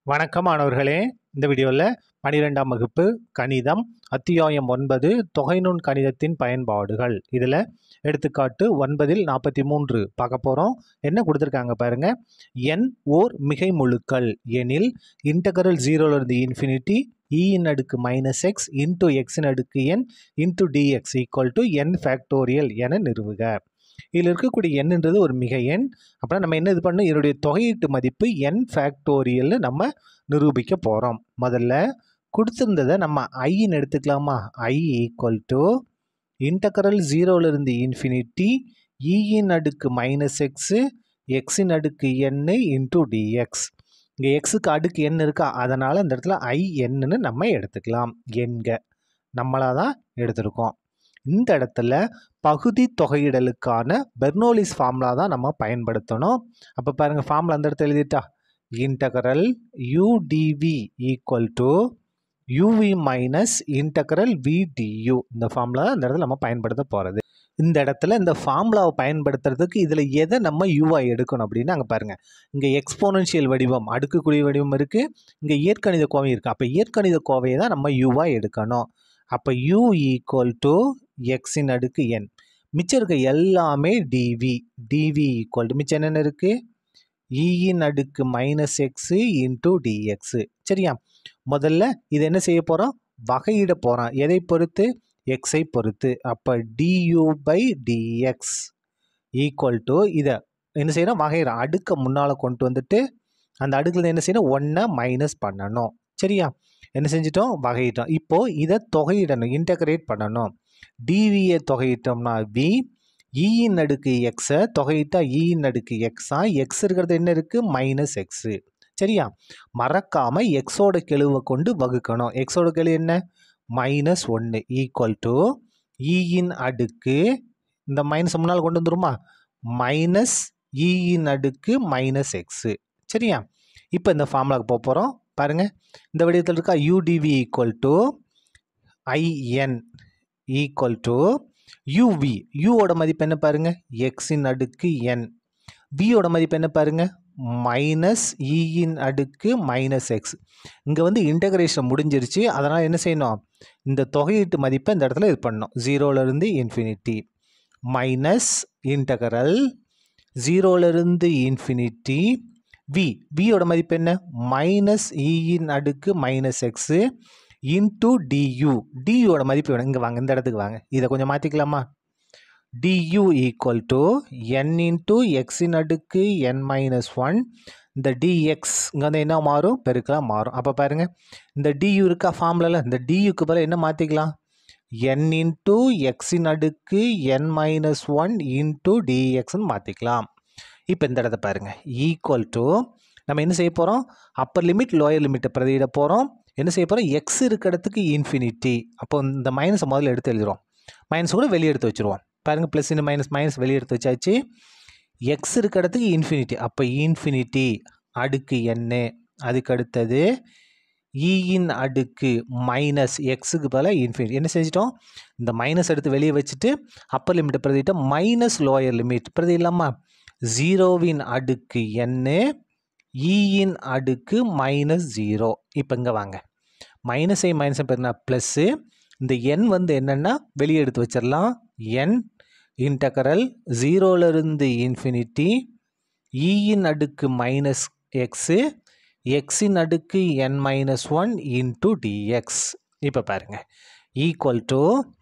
வணக்கம் மாணவர்களே இந்த வீடியோவில் பனிரெண்டாம் வகுப்பு கணிதம் அத்தியாயம் ஒன்பது தொகைநுண் கணிதத்தின் பயன்பாடுகள் இதில் எடுத்துக்காட்டு ஒன்பதில் நாற்பத்தி மூன்று பார்க்க போகிறோம் என்ன கொடுத்துருக்காங்க பாருங்க என் ஓர் மிகை முழுக்கள் எனில் இன்டகரல் ஜீரோலேருந்து இன்ஃபினிட்டி இன் அடுக்கு மைனஸ் எக்ஸ் இன்டூ எக்ஸின் அடுக்கு n into dx equal to n factorial என நிறுவுக இதில் இருக்கக்கூடிய எண்ணுன்றது ஒரு மிக எண் அப்புறம் நம்ம என்ன இது பண்ணணும் இதனுடைய தொகையீட்டு மதிப்பு என் ஃபேக்டோரியல்னு நம்ம நிரூபிக்க போகிறோம் முதல்ல கொடுத்துருந்ததை நம்ம ஐன்னு எடுத்துக்கலாமா ஐ ஈக்குவல் டு இன்டகரல் ஜீரோலேருந்து இன்ஃபினிட்டி இயின் அடுக்கு மைனஸ் எக்ஸு எக்ஸின் அடுக்கு என்னு இன்டூ டிஎக்ஸ் இங்கே எக்ஸுக்கு அடுக்கு எண் இருக்கா அதனால் இந்த இடத்துல ஐ என்னன்னு நம்ம எடுத்துக்கலாம் எண்க நம்மளாக தான் எடுத்திருக்கோம் இந்த இடத்துல பகுதி தொகையிடலுக்கான பெர்னோலிஸ் ஃபார்முலா தான் நம்ம பயன்படுத்தணும் அப்போ பாருங்கள் ஃபார்முலா அந்த இடத்துல எழுதிட்டா integral udv equal to uv minus integral vdu இந்த ஃபார்முலா தான் இந்த இடத்துல நம்ம பயன்படுத்த போகிறது இந்த இடத்துல இந்த ஃபார்முலாவை பயன்படுத்துறதுக்கு இதில் எதை நம்ம யூஐ எடுக்கணும் அப்படின்னு அங்கே பாருங்கள் இங்கே எக்ஸ்போனன்ஷியல் வடிவம் அடுக்குக்குறி வடிவம் இருக்குது இங்கே இயற்கணித கோவை இருக்குது அப்போ இயற்கணித கோவையை தான் நம்ம யூவாக எடுக்கணும் அப்போ யூ ஈக்குவல் டு எக்ஸின் அடுக்கு என் மிச்சம் இருக்க எல்லாமே டிவி டிவி ஈக்குவல் டு மிச்சம் என்னென்ன இருக்குது இயின் அடுக்கு மைனஸ் எக்ஸு இன்டூ டிஎக்ஸு சரியா முதல்ல இது என்ன செய்ய போகிறோம் வகையிட போகிறோம் எதை பொறுத்து எக்ஸை பொறுத்து அப்போ du by dx equal to இதை என்ன செய்யணும் வகையிடும் அடுக்கை முன்னால் கொண்டு வந்துட்டு அந்த அடுக்கில் என்ன செய்யணும் ஒன்றை மைனஸ் பண்ணணும் சரியா என்ன செஞ்சிட்டோம் வகையிட்டோம் இப்போது இதை தொகையிடணும் இன்டகிரேட் பண்ணணும் டிவியை தொகையிட்டோம்னா வி இயின் அடுக்கு எக்ஸை தொகையிட்டா இயின் அடுக்கு எக்ஸா எக்ஸ் இருக்கிறது என்ன இருக்குது மைனஸ் எக்ஸு சரியா மறக்காமல் எக்ஸோட கெழுவை கொண்டு வகுக்கணும் எக்ஸோட கெழு என்ன மைனஸ் ஒன்று ஈக்குவல் டு இயின் அடுக்கு இந்த மைனஸ் முன்னால் கொண்டு வந்துருமா மைனஸ் இயின் அடுக்கு மைனஸ் எக்ஸு சரியா இப்போ இந்த ஃபார்முலாவுக்கு போக போகிறோம் பாருங்கள் இந்த வடிவத்தில் இருக்கா udv equal to In equal to uv யூவோட மதிப்பு என்ன பாருங்க எக்ஸின் அடுக்கு என் வியோட மதிப்பு என்ன பாருங்க மைனஸ் இயின் அடுக்கு மைனஸ் எக்ஸ் இங்கே வந்து இன்டகிரேஷன் முடிஞ்சிருச்சு அதனால் என்ன செய்யணும் இந்த தொகையீட்டு மதிப்பை இந்த இடத்துல இது பண்ணணும் ஜீரோலேருந்து இன்ஃபினிட்டி மைனஸ் இன்டகரல் ஜீரோலேருந்து இன்ஃபினிட்டி வி வியோட மதிப்பு என்ன மைனஸ் இயின் அடுக்கு மைனஸ் எக்ஸு இன்டூ டியூ டியூவோட மதிப்பு வேணும் இங்கே வாங்க இந்த இடத்துக்கு வாங்க இதை கொஞ்சம் மாற்றிக்கலாமா du equal to n into எக்ஸின் அடுக்கு என் மைனஸ் ஒன் இந்த டிஎக்ஸ் இங்கே வந்து என்ன மாறும் பெருக்கலாம் மாறும் அப்போ பாருங்கள் இந்த டியூ இருக்கா ஃபார்முலாவில் இந்த டியூக்கு பதில் என்ன மாற்றிக்கலாம் என் இன்டூ எக்ஸின் அடுக்கு என் மைனஸ் ஒன் இன்டூ டிஎக்ஸ்னு மாற்றிக்கலாம் இப்போ இந்த இடத்த பாருங்கள் ஈக்குவல் டு நம்ம என்ன செய்ய போகிறோம் அப்பர் லிமிட் லோயர் லிமிட்டை பிரதியிட போகிறோம் என்ன செய்ய போகிறோம் எக்ஸ் இருக்க இடத்துக்கு இன்ஃபினிட்டி அப்போ இந்த மைனஸை முதல்ல எடுத்து எழுதுகிறோம் மைனஸ் கூட வெளியே எடுத்து வச்சுருவோம் பாருங்கள் ப்ளஸ் இன்னும் மைனஸ் மைனஸ் வெளியே எடுத்து வச்சாச்சு எக்ஸ் இருக்க இடத்துக்கு இன்ஃபினிட்டி அப்போ இன்ஃபினிட்டி அடுக்கு என்ன அதுக்கு அடுத்தது இயின் அடுக்கு மைனஸ் எக்ஸுக்கு பதிலாக இன்ஃபினிட்டி என்ன செஞ்சிட்டோம் இந்த மைனஸ் எடுத்து வெளியே வச்சுட்டு அப்பர் லிமிட்டை பிரதிட்டோம் மைனஸ் லோயர் லிமிட் பிரதி இல்லாமல் ஜீரோவின் அடுக்கு என்ன இயின் அடுக்கு மைனஸ் ஜீரோ இப்போ இங்கே வாங்க மைனஸை மைனஸை பெருனா ப்ளஸ்ஸு இந்த எண் வந்து என்னென்னா வெளியே எடுத்து வச்சிடலாம் என் இன்டகரல் ஜீரோலேருந்து இன்ஃபினிட்டி இயின் அடுக்கு மைனஸ் எக்ஸு எக்ஸின் அடுக்கு n minus one into dx இப்போ பாருங்கள் ஈக்குவல் டு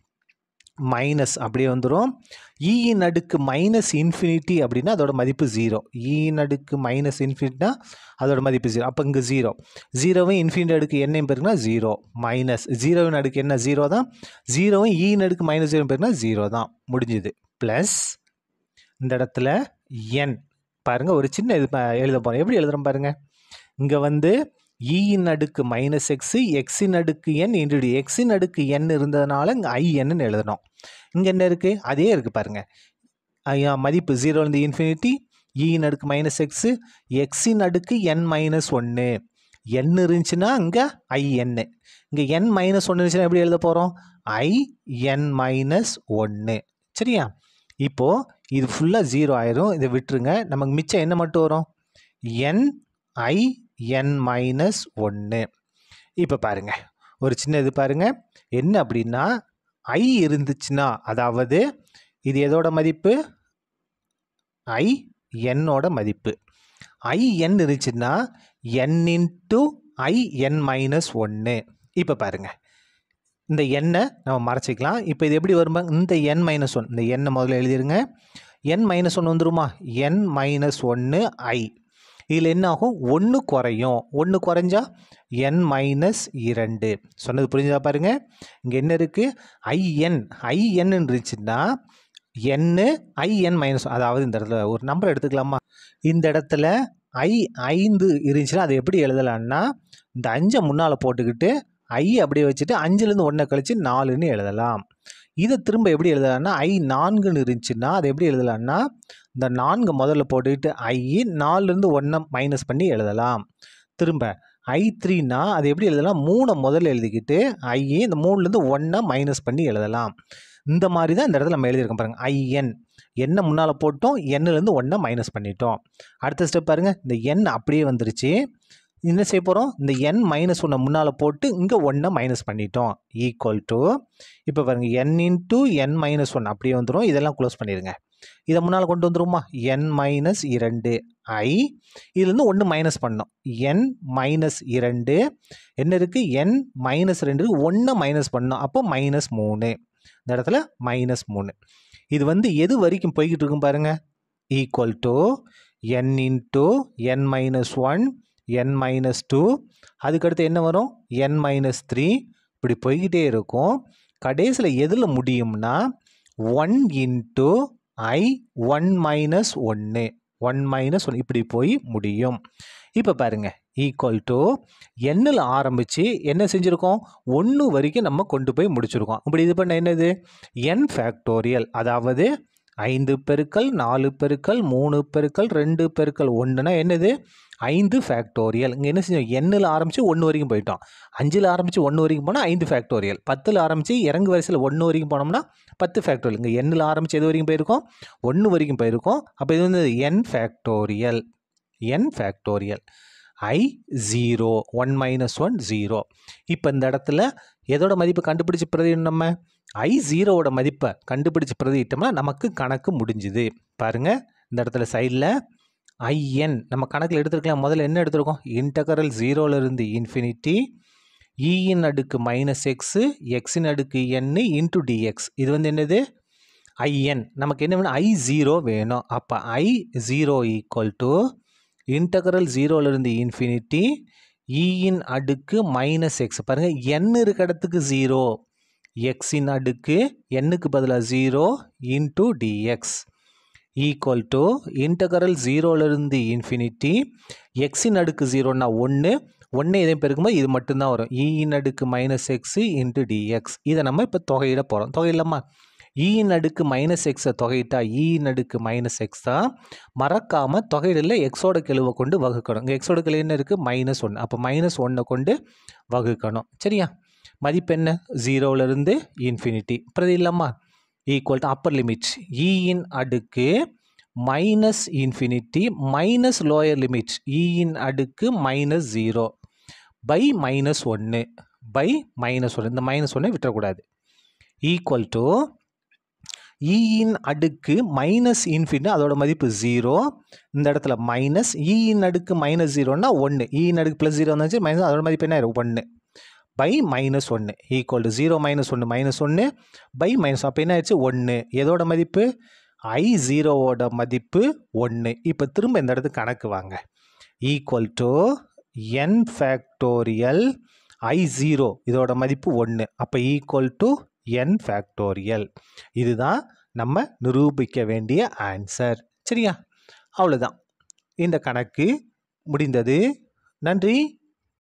மைனஸ் அப்படியே வந்துடும் இயின் அடுக்கு மைனஸ் இன்ஃபினிட்டி அப்படின்னா அதோட மதிப்பு ஜீரோ இயின் அடுக்கு மைனஸ் இன்ஃபினிட்னா அதோட மதிப்பு ஜீரோ அப்போ இங்கே ஜீரோ ஜீரோவும் இன்ஃபினிட்டி அடுக்கு என்னையும் பேருக்குன்னா ஜீரோ மைனஸ் ஜீரோவின் அடுக்கு என்ன ஜீரோ தான் ஜீரோவும் இயின் அடுக்கு மைனஸ் ஜீரோ பேருக்குன்னா ஜீரோ தான் முடிஞ்சுது ப்ளஸ் இந்த இடத்துல என் பாருங்கள் ஒரு சின்ன இது எழுத போகிறோம் எப்படி எழுதுகிறோம் பாருங்கள் இங்கே வந்து இயின் அடுக்கு மைனஸ் எக்ஸு எக்ஸின் அடுக்கு என் இன்டு எக்ஸின் அடுக்கு என் இருந்ததுனால இங்கே ஐ என்னன்னு எழுதணும் இங்கே என்ன இருக்குது அதே இருக்குது பாருங்கள் மதிப்பு ஜீரோலேருந்து இன்ஃபினிட்டி இயின் அடுக்கு மைனஸ் எக்ஸு எக்ஸின் அடுக்கு என் மைனஸ் ஒன்று என் இருந்துச்சுன்னா இங்கே ஐ என்னு இங்கே என் மைனஸ் ஒன்று இருந்துச்சுன்னா எப்படி எழுத போகிறோம் ஐ என் மைனஸ் ஒன்று சரியா இப்போது இது ஃபுல்லாக ஜீரோ ஆயிரும் இதை விட்டுருங்க நமக்கு மிச்சம் என்ன மட்டும் வரும் என் ஐ என் மைனஸ் ஒன்று இப்போ பாருங்க ஒரு சின்ன இது பாருங்க என்ன அப்படின்னா ஐ இருந்துச்சுன்னா அதாவது இது எதோட மதிப்பு ஐ என்னோட மதிப்பு ஐ என் இருந்துச்சுன்னா என் இன்ட்டு ஐ என் மைனஸ் ஒன்று இப்போ பாருங்க இந்த எண்ணை நம்ம மறைச்சிக்கலாம் இப்போ இது எப்படி வருமா இந்த என் மைனஸ் ஒன் இந்த எண்ணை முதல்ல எழுதிருங்க என் மைனஸ் ஒன்று வந்துருமா என் மைனஸ் ஒன்று ஐ இதில் என்ன ஆகும் ஒன்று குறையும் ஒன்று குறைஞ்சா என் மைனஸ் இரண்டு சொன்னது புரிஞ்சதா பாருங்க இங்கே என்ன இருக்குது ஐஎன் ஐஎன் இருந்துச்சுன்னா என்னு ஐஎன் மைனஸ் அதாவது இந்த இடத்துல ஒரு நம்பர் எடுத்துக்கலாமா இந்த இடத்துல ஐ ஐந்து இருந்துச்சுன்னா அதை எப்படி எழுதலாம்னா இந்த அஞ்சை முன்னால் போட்டுக்கிட்டு ஐ அப்படியே வச்சுட்டு அஞ்சுலேருந்து ஒன்றை கழித்து நாலுன்னு எழுதலாம் இதை திரும்ப எப்படி எழுதலாம்னா ஐ நான்குன்னு இருந்துச்சுன்னா அதை எப்படி எழுதலாம்னா இந்த நான்கு முதல்ல போட்டுக்கிட்டு ஐ நாலுலேருந்து ஒன்றை மைனஸ் பண்ணி எழுதலாம் திரும்ப ஐ த்ரீனா அது எப்படி எழுதலாம் மூணை முதல்ல எழுதிக்கிட்டு ஐ இந்த மூணுலேருந்து ஒன்றை மைனஸ் பண்ணி எழுதலாம் இந்த மாதிரி தான் இந்த இடத்துல நம்ம எழுதியிருக்கோம் பாருங்கள் ஐஎன் எண்ணை முன்னால் போட்டோம் எண்ணிலேருந்து ஒன்றை மைனஸ் பண்ணிட்டோம் அடுத்த ஸ்டெப் பாருங்கள் இந்த எண் அப்படியே வந்துருச்சு என்ன செய்ய போகிறோம் இந்த என் மைனஸ் ஒன்றை முன்னால் போட்டு இங்கே ஒன்றை மைனஸ் பண்ணிட்டோம் ஈக்குவல் டு இப்போ பாருங்கள் n into n minus one அப்படியே வந்துடும் இதெல்லாம் க்ளோஸ் பண்ணிடுங்க இதை முன்னால் கொண்டு வந்துருமா என் மைனஸ் இரண்டு ஐ இதுலேருந்து ஒன்று மைனஸ் பண்ணோம் என் மைனஸ் இரண்டு என்ன இருக்குது என் மைனஸ் ரெண்டு ஒன்றை மைனஸ் பண்ணோம் அப்போ மைனஸ் மூணு இந்த இடத்துல மைனஸ் மூணு இது வந்து எது வரைக்கும் போய்கிட்டு இருக்கும் பாருங்க equal to n into n minus one n minus two அதுக்கடுத்து என்ன வரும் என் மைனஸ் த்ரீ இப்படி போய்கிட்டே இருக்கும் கடைசியில் எதில் முடியும்னா one into I one minus ஒன்று ஒன் மைனஸ் ஒன் இப்படி போய் முடியும் இப்போ பாருங்க ஈக்குவல் டு எண்ணில் ஆரம்பித்து என்ன செஞ்சுருக்கோம் ஒன்று வரைக்கும் நம்ம கொண்டு போய் முடிச்சிருக்கோம் இப்படி இது பண்ண என்னது என் ஃபேக்டோரியல் அதாவது ஐந்து பெருக்கல் நாலு பெருக்கல் மூணு பெருக்கல் ரெண்டு பெருக்கல் ஒன்றுனா என்னது ஐந்து ஃபேக்டோரியல் இங்கே என்ன செஞ்சோம் எண்ணில் ஆரம்பித்து ஒன்று வரைக்கும் போயிட்டோம் அஞ்சில் ஆரம்பித்து ஒன்று வரைக்கும் போனால் ஐந்து ஃபேக்டோரியல் பத்தில் ஆரம்பித்து இறங்கு வரிசையில் ஒன்று வரைக்கும் போனோம்னா பத்து ஃபேக்டோரியல் இங்கே எண்ணில் ஆரம்பித்து எது வரைக்கும் போயிருக்கோம் ஒன்று வரைக்கும் போயிருக்கோம் அப்போ இது வந்து n factorial n factorial I zero one minus one zero இப்போ இந்த இடத்துல எதோட மதிப்பு கண்டுபிடிச்சி பிரதியிடும் நம்ம ஐ ஜீரோவோட மதிப்பை கண்டுபிடிச்சி பிரதியிட்டோம்னா நமக்கு கணக்கு முடிஞ்சுது பாருங்க இந்த இடத்துல சைடில் ஐஎன் நம்ம கணக்கில் எடுத்துருக்கலாம் முதல்ல என்ன எடுத்திருக்கோம் இன்டகரல் ஜீரோலேருந்து இன்ஃபினிட்டி இயின் அடுக்கு மைனஸ் எக்ஸு எக்ஸின் அடுக்கு என்னு இன்ட்டு டிஎக்ஸ் இது வந்து என்னது ஐஎன் நமக்கு என்ன வேணும் ஐ ஜீரோ வேணும் அப்போ I zero equal to integral ஜீரோலேருந்து இன்ஃபினிட்டி இயின் அடுக்கு மைனஸ் எக்ஸ் பாருங்கள் என் இருக்க இடத்துக்கு ஜீரோ எக்ஸின் அடுக்கு எண்ணுக்கு பதிலாக zero into dx equal to integral ஜீரோலேருந்து இன்ஃபினிட்டி எக்ஸின் அடுக்கு ஜீரோன்னா ஒன்று ஒன்று எதையும் பெருக்கும்போது இது மட்டும்தான் வரும் இயின் அடுக்கு மைனஸ் எக்ஸு இன்ட்டு டிஎக்ஸ் இதை நம்ம இப்போ தொகையிட போகிறோம் தொகையிடலாமா இயின் அடுக்கு மைனஸ் எக்ஸை தொகையிட்டா இயின் அடுக்கு மைனஸ் எக்ஸ் தான் மறக்காமல் தொகையிடல எக்ஸோட கெழுவை கொண்டு வகுக்கணும் இங்கே எக்ஸோட கெழு என்ன இருக்குது மைனஸ் ஒன்று அப்போ மைனஸ் ஒன்றை கொண்டு வகுக்கணும் சரியா மதிப்பு என்ன ஜீரோவிலேருந்து இன்ஃபினிட்டி பிரதி இல்லாமா ஈக்குவல் டு அப்பர் லிமிட் இயின் அடுக்கு minus infinity minus lower limit இயின் அடுக்கு மைனஸ் ஜீரோ பை மைனஸ் ஒன்று பை மைனஸ் ஒன்று இந்த மைனஸ் ஒன்றை விட்டுறக்கூடாது ஈக்குவல் டு இயின் அடுக்கு மைனஸ் இன்ஃபினிட்டி அதோட மதிப்பு ஜீரோ இந்த இடத்துல மைனஸ் இயின் அடுக்கு மைனஸ் ஜீரோன்னா ஒன்று இயின் அடுக்கு ப்ளஸ் ஜீரோ வந்துச்சு மைனஸ் அதோட மதிப்பு என்ன ஒன்று பை மைனஸ் ஒன்று ஈக்குவல் டு ஜீரோ மைனஸ் ஒன்று மைனஸ் ஒன்று பை மைனஸ் அப்போ என்ன ஆயிடுச்சு ஒன்று எதோட மதிப்பு ஐ ஜீரோவோட மதிப்பு ஒன்று இப்போ திரும்ப இந்த இடத்துக்கு கணக்கு வாங்க equal to n factorial I zero இதோட மதிப்பு ஒன்று அப்போ ஈக்குவல் டு என் ஃபேக்டோரியல் இதுதான் நம்ம நிரூபிக்க வேண்டிய ஆன்சர் சரியா அவ்வளோதான் இந்த கணக்கு முடிந்தது நன்றி